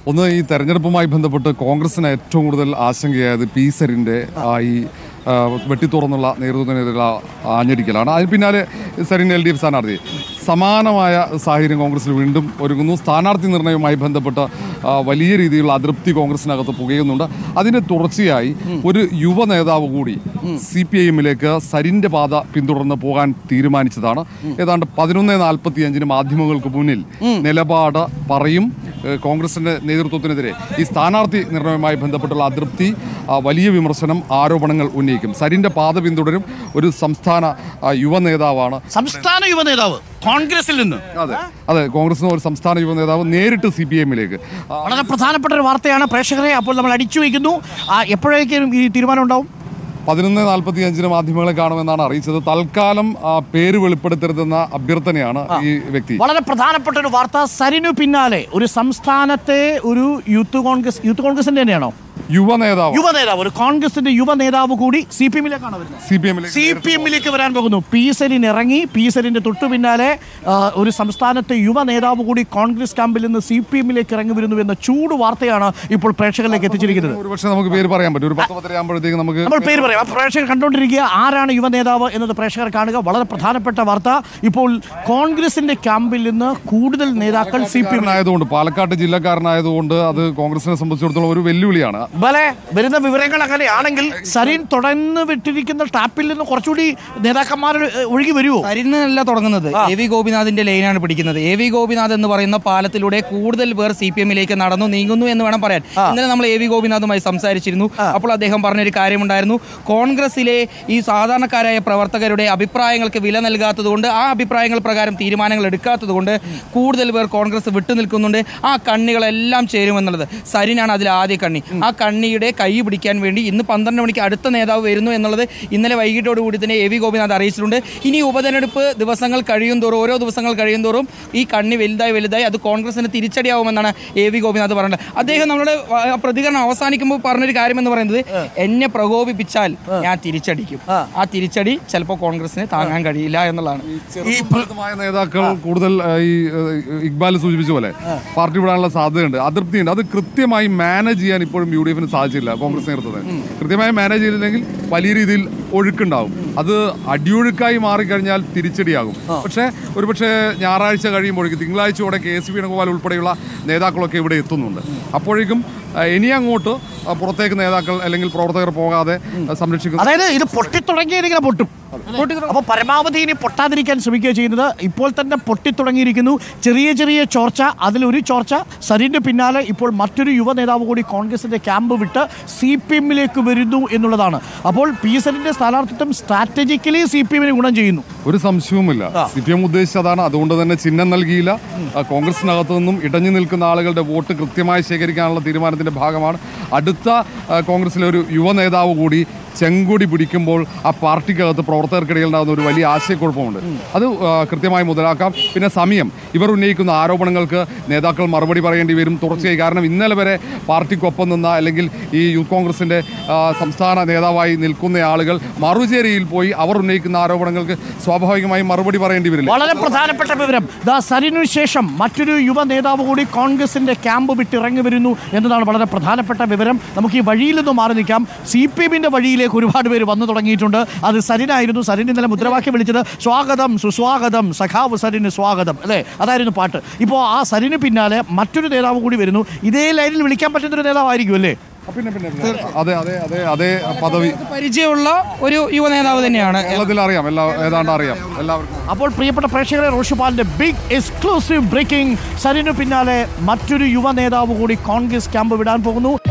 ഒന്ന് ഈ തെരഞ്ഞെടുപ്പുമായി ബന്ധപ്പെട്ട് കോൺഗ്രസിന് ഏറ്റവും കൂടുതൽ ആശങ്കയായത് പി സരിൻ്റെ ആ ഈ ആ, വെട്ടിത്തുറന്നുള്ള നേതൃത്വത്തിനെതിരെയുള്ള ആഞ്ഞടിക്കലാണ് അതിന് പിന്നാലെ സരിൻ എൽ ഡി എഫ് സ്ഥാനാർത്ഥി സമാനമായ സാഹചര്യം കോൺഗ്രസിൽ വീണ്ടും ഒരുങ്ങുന്നു സ്ഥാനാർത്ഥി നിർണയവുമായി ബന്ധപ്പെട്ട ആ, വലിയ രീതിയിലുള്ള അതൃപ്തി കോൺഗ്രസിനകത്ത് പുകയുന്നുണ്ട് അതിന് തുടർച്ചയായി ഒരു യുവ നേതാവ് കൂടി സി പി ഐ എമ്മിലേക്ക് സരിന്റെ പാത പിന്തുടർന്ന് പോകാൻ തീരുമാനിച്ചതാണ് ഏതാണ്ട് പതിനൊന്ന് നാൽപ്പത്തി അഞ്ചിന് മാധ്യമങ്ങൾക്ക് മുന്നിൽ നിലപാട് പറയും ഏഹ് കോൺഗ്രസിന്റെ നേതൃത്വത്തിനെതിരെ ഈ സ്ഥാനാർത്ഥി നിർണയവുമായി ബന്ധപ്പെട്ടുള്ള അതൃപ്തി ആ, വലിയ വിമർശനം ആരോപണങ്ങൾ ഉന്നയിക്കും സരിന്റെ പാത പിന്തുടരും ഒരു സംസ്ഥാന ആ, യുവ നേതാവാണ് സംസ്ഥാന യുവ നേതാവ് കോൺഗ്രസിൽ നിന്ന് അതെ അതെ കോൺഗ്രസിന് ഒരു സംസ്ഥാന യുവ നേതാവ് നേരിട്ട് സി പി എമ്മിലേക്ക് വളരെ പ്രധാനപ്പെട്ട ഒരു വാർത്തയാണ് പ്രേക്ഷകരെ അപ്പോൾ നമ്മൾ അടിച്ചു വയ്ക്കുന്നു ആ, എപ്പോഴേക്കും ഈ തീരുമാനം ഉണ്ടാവും പതിനൊന്ന് നാൽപ്പത്തി അഞ്ചിന് മാധ്യമങ്ങളെ കാണുമെന്നാണ് അറിയിച്ചത് തൽക്കാലം ആ, പേര് വെളിപ്പെടുത്തരുതെന്ന അഭ്യർത്ഥനയാണ് ഈ വ്യക്തി വളരെ പ്രധാനപ്പെട്ട ഒരു വാർത്ത സരിനു പിന്നാലെ ഒരു സംസ്ഥാനത്തെ ഒരു യൂത്ത് കോൺഗ്രസ് യൂത്ത് കോൺഗ്രസിന്റെ തന്നെയാണോ യുവ നേതാവ് യുവ നേതാവ് ഒരു കോൺഗ്രസിന്റെ യുവ നേതാവ് കൂടി സി പി എമ്മിലേക്കാണ് വരുന്നത് സി പി എമ്മിലേക്ക് സി പി എമ്മിലേക്ക് വരാൻ പോകുന്നു പി സരിൻ ഇറങ്ങി പി സരിന്റെ തൊട്ടു പിന്നാലെ ആ, ഒരു സംസ്ഥാനത്തെ യുവ നേതാവ് കൂടി കോൺഗ്രസ് ക്യാമ്പിൽ നിന്ന് സി പി എമ്മിലേക്ക് ഇറങ്ങി വരുന്നു എന്ന ചൂട് വാർത്തയാണ് ഇപ്പോൾ പ്രേക്ഷകരിലേക്ക് എത്തിച്ചിരിക്കുന്നത് ഒരുപക്ഷെ നമുക്ക് പേര് പറയാൻ പറ്റും ഒരു പത്ത് പത്തര ആകുമ്പോഴത്തേക്ക് നമുക്ക് നമ്മൾ പേര് പറയാം ആ പ്രേക്ഷകർ കണ്ടുകൊണ്ടിരിക്കുക ആരാണ് യുവ നേതാവ് എന്നത് പ്രേക്ഷകർ കാണുക വളരെ പ്രധാനപ്പെട്ട വാർത്ത ഇപ്പോൾ കോൺഗ്രസിന്റെ ക്യാമ്പിൽ നിന്ന് കൂടുതൽ നേതാക്കൾ സി പി എം ആയതുകൊണ്ട് പാലക്കാട് ജില്ലക്കാരനായതുകൊണ്ട് അത് കോൺഗ്രസിനെ സംബന്ധിച്ചിടത്തോളം ഒരു വെല്ലുവിളിയാണ് ബലെ വരുന്ന വിവരങ്ങൾ അങ്ങനെയാണെങ്കിൽ സരീൻ തുടർന്ന് വിട്ടിരിക്കുന്ന ടാപ്പിൽ നിന്ന് കുറച്ചുകൂടി നേതാക്കന്മാർ ഏഹ്, ഒഴുകി വരുമോ സരിനല്ല തുടങ്ങുന്നത് എ വി ഗോപിനാഥിന്റെ ലൈനാണ് പിടിക്കുന്നത് എ വി ഗോപിനാഥ് എന്ന് പറയുന്ന പാലത്തിലൂടെ കൂടുതൽ പേർ സി പി എമ്മിലേക്ക് നടന്നു നീങ്ങുന്നു എന്ന് വേണം പറയാൻ ഇന്നലെ നമ്മൾ എ വി ഗോപിനാഥുമായി സംസാരിച്ചിരുന്നു അപ്പോൾ അദ്ദേഹം പറഞ്ഞൊരു കാര്യമുണ്ടായിരുന്നു കോൺഗ്രസിലെ ഈ സാധാരണക്കാരായ പ്രവർത്തകരുടെ അഭിപ്രായങ്ങൾക്ക് വില നൽകാത്തതുകൊണ്ട് ആ അഭിപ്രായങ്ങൾ പ്രകാരം തീരുമാനങ്ങൾ എടുക്കാത്തതുകൊണ്ട് കൂടുതൽ പേർ കോൺഗ്രസ് വിട്ടു നിൽക്കുന്നുണ്ട് ആ കണ്ണികളെല്ലാം ചേരുമെന്നുള്ളത് സരിനാണ് അതിൽ ആദ്യ കണ്ണി ആ കണ്ണിയുടെ കൈ പിടിക്കാൻ വേണ്ടി ഇന്ന് പന്ത്രണ്ട് മണിക്ക് അടുത്ത നേതാവ് വരുന്നു എന്നുള്ളത് ഇന്നലെ വൈകിട്ടോട് കൂടി തന്നെ എ വി ഗോപിനാഥ് അറിയിച്ചിട്ടുണ്ട് ഇനി ഉപതെരഞ്ഞെടുപ്പ് ദിവസങ്ങൾ കഴിയും തോറും ഓരോ ദിവസങ്ങൾ കഴിയും തോറും ഈ കണ്ണി വലുതായി വലുതായി അത് കോൺഗ്രസിന് തിരിച്ചടിയാവുമെന്നാണ് എ വി ഗോപിനാഥ് പറയുന്നത് അദ്ദേഹം നമ്മുടെ വ- പ്രതികരണം അവസാനിക്കുമ്പോൾ പറഞ്ഞൊരു കാര്യം എന്ന് പറയുന്നത് എന്നെ പ്രകോപിപ്പിച്ചാൽ ഞാൻ തിരിച്ചടിക്കും ആ തിരിച്ചടി ചിലപ്പോൾ കോൺഗ്രസിന് താങ്ങാൻ കഴിയില്ല എന്നുള്ളതാണ് ഈ പ്രമുഖമായ നേതാക്കൾ കൂടുതൽ ആ, ഈ ആ, ഇക്ബാൽ സൂചിപ്പിച്ച പോലെ പാർട്ടി വിടാനുള്ള സാധ്യതയുണ്ട് അതൃപ്തിയുണ്ട് അത് കൃത്യമായി മാനേജ് ചെയ്യാൻ ഇപ്പോഴും യു ഡി എഫിന് സാധിച്ചില്ല കോൺഗ്രസ് നേതൃത്വത്തിന് കൃത്യമായി മാനേജ് ചെയ്തില്ലെങ്കിൽ വലിയ രീതിയിൽ ഒഴുക്കുണ്ടാവും അത് അടിയൊഴുക്കായി മാറിക്കഴിഞ്ഞാൽ തിരിച്ചടിയാകും പക്ഷേ ഒരുപക്ഷെ ഞായറാഴ്ച കഴിയുമ്പോഴേക്കും തിങ്കളാഴ്ചയോടെ കെ എസ് വേണുഗോപാൽ ഉൾപ്പെടെയുള്ള നേതാക്കളൊക്കെ ഇവിടെ എത്തുന്നുണ്ട് അപ്പോഴേക്കും ആ, ഇനി അങ്ങോട്ട് ആ, പുറത്തേക്ക് നേതാക്കൾ അല്ലെങ്കിൽ പ്രവർത്തകർ പോകാതെ ആ, സംരക്ഷിക്കുന്ന അതായത് ഇത് പൊട്ടിത്തുടങ്ങിയിരിക്കുന്ന പൊട്ടും അപ്പൊ പരമാവധി ഇനി പൊട്ടാതിരിക്കാൻ ശ്രമിക്കുക ചെയ്യുന്നത് ഇപ്പോൾ തന്നെ പൊട്ടിത്തുടങ്ങിയിരിക്കുന്നു ചെറിയ ചെറിയ ചോർച്ച അതിലൊരു ചോർച്ച സരിന്റെ പിന്നാലെ ഇപ്പോൾ മറ്റൊരു യുവ നേതാവ് കൂടി കോൺഗ്രസിന്റെ ക്യാമ്പ് വിട്ട് സി പി എമ്മിലേക്ക് വരുന്നു എന്നുള്ളതാണ് അപ്പോൾ പി സരിന്റെ സ്ഥാനാർത്ഥിത്വം സ്ട്രാറ്റജിക്കലി സി പി എമ്മിന് ഗുണം ചെയ്യുന്നു ഒരു സംശയവുമില്ല സി പി എം ഉദ്ദേശിച്ചതാണ് അതുകൊണ്ട് തന്നെ ചിഹ്നം നൽകിയില്ല ആ, കോൺഗ്രസിനകത്തു നിന്നും ഇടഞ്ഞു നിൽക്കുന്ന ആളുകളുടെ വോട്ട് കൃത്യമായി ശേഖരിക്കാനുള്ള തീരുമാനത്തിന്റെ ഭാഗമാണ് അടുത്ത ആ, കോൺഗ്രസിലെ ഒരു യുവ നേതാവ് കൂടി ചെങ്കൊടി പിടിക്കുമ്പോൾ ആ പാർട്ടിക്കകത്ത് പ്രവർത്തകർക്കിടയിൽ ഉണ്ടാകുന്ന ഒരു വലിയ ആശയക്കുഴപ്പമുണ്ട് അത് ആ, കൃത്യമായി മുതലാക്കാം പിന്നെ സമയം ഇവർ ഉന്നയിക്കുന്ന ആരോപണങ്ങൾക്ക് നേതാക്കൾ മറുപടി പറയേണ്ടി വരും തുടർച്ചയായി കാരണം ഇന്നലെ വരെ പാർട്ടിക്കൊപ്പം നിന്ന അല്ലെങ്കിൽ ഈ യൂത്ത് കോൺഗ്രസിന്റെ ആ, സംസ്ഥാന നേതാവായി നിൽക്കുന്ന ആളുകൾ മറുചേരിയിൽ പോയി അവർ ഉന്നയിക്കുന്ന ആരോപണങ്ങൾക്ക് സ്വാഭാവികമായും മറുപടി പറയേണ്ടി വരില്ല വളരെ പ്രധാനപ്പെട്ട വിവരം ദാ സരിനു ശേഷം മറ്റൊരു യുവ നേതാവ് കൂടി കോൺഗ്രസിന്റെ ക്യാമ്പ് വിട്ടിറങ്ങി വരുന്നു എന്നതാണ് വളരെ പ്രധാനപ്പെട്ട വിവരം നമുക്ക് ഈ വഴിയിൽ നിന്ന് മാറി നിൽക്കാം സി പി എമ്മിന്റെ വഴിയിലേക്ക് ഒരുപാട് പേര് വന്നു തുടങ്ങിയിട്ടുണ്ട് അത് സരിനായിരുന്നു സരിൻ ഇന്നലെ മുദ്രാവാക്യം വിളിച്ചത് സ്വാഗതം സുസ്വാഗതം സഖാവ് സരിന് സ്വാഗതം അല്ലേ അതായിരുന്നു പാട്ട് ഇപ്പോൾ ആ സരിന് പിന്നാലെ മറ്റൊരു നേതാവ് കൂടി വരുന്നു ഇതേ ലൈനിൽ വിളിക്കാൻ പറ്റുന്ന ഒരു നേതാവായിരിക്കും അല്ലേ പിന്നെ പിന്നെ പിന്നെ. അതെ അതെ അതെ അതേ പദവി പരിചയമുള്ള ഒരു യുവ നേതാവ് തന്നെയാണ് കേരളത്തിൽ അറിയാം എല്ലാ ഏതാണ്ട് അറിയാം എല്ലാവർക്കും അപ്പോൾ പ്രിയപ്പെട്ട പ്രേക്ഷകരെ റോഷിപാലിന്റെ ബിഗ് എക്സ്ക്ലൂസീവ് ബ്രേക്കിംഗ് സരിനു പിന്നാലെ മറ്റൊരു യുവ നേതാവ് കൂടി കോൺഗ്രസ് ക്യാമ്പ് വിടാൻ പോകുന്നു